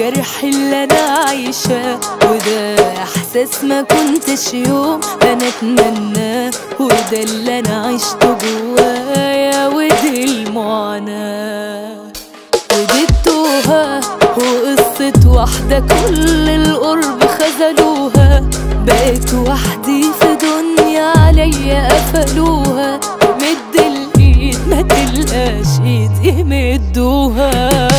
الجرح اللي انا عايشاه وده احساس ما كنتش يوم انا اتمناه وده اللي انا عشته جوايا ودي المعاناه ودي التوهة وقصة واحدة كل القرب خذلوها بقيت وحدي في دنيا عليا قفلوها مد الايد ما تلقاش ايد يمدوها